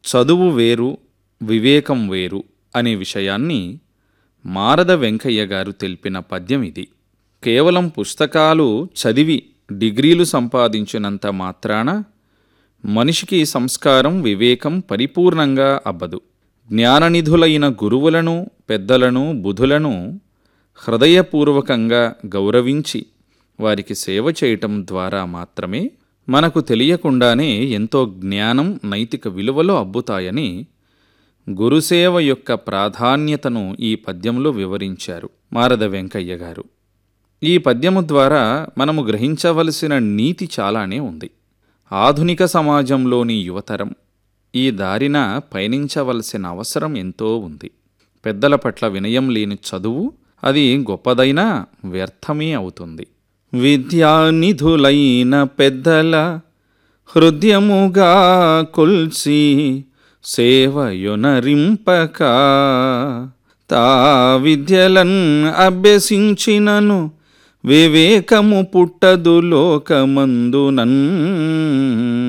చదువు వేరు వివేకం వేరు అనే విషయాన్ని మారద వెంకయ్య గారు తెలిపిన పద్యం ఇది కేవలం పుస్తకాలు చదివి డిగ్రీలు సంపాదించినంత మాత్రాన మనిషికి సంస్కారం వివేకం పరిపూర్ణంగా అబ్బదు జ్ఞాననిధులైన గురువులను పెద్దలను బుధులను హృదయపూర్వకంగా గౌరవించి వారికి సేవ చేయటం ద్వారా మాత్రమే మనకు తెలియకుండానే ఎంతో జ్ఞానం నైతిక విలువలు అబ్బుతాయని గురుసేవ యొక్క ప్రాధాన్యతను ఈ పద్యంలో వివరించారు మారద వెంకయ్య గారు ఈ పద్యము ద్వారా మనము గ్రహించవలసిన నీతి చాలానే ఉంది ఆధునిక సమాజంలోని యువతరం ఈ దారిన పయనించవలసిన అవసరం ఎంతో ఉంది పెద్దల పట్ల వినయం లేని చదువు అది గొప్పదైనా వ్యర్థమే అవుతుంది విద్యానిధులైన పెద్దల హృదయముగా కొల్సి సేవయునరింపక తా విద్యలన్ అభ్యసించినను వివేకము పుట్టదు లోకమందునన్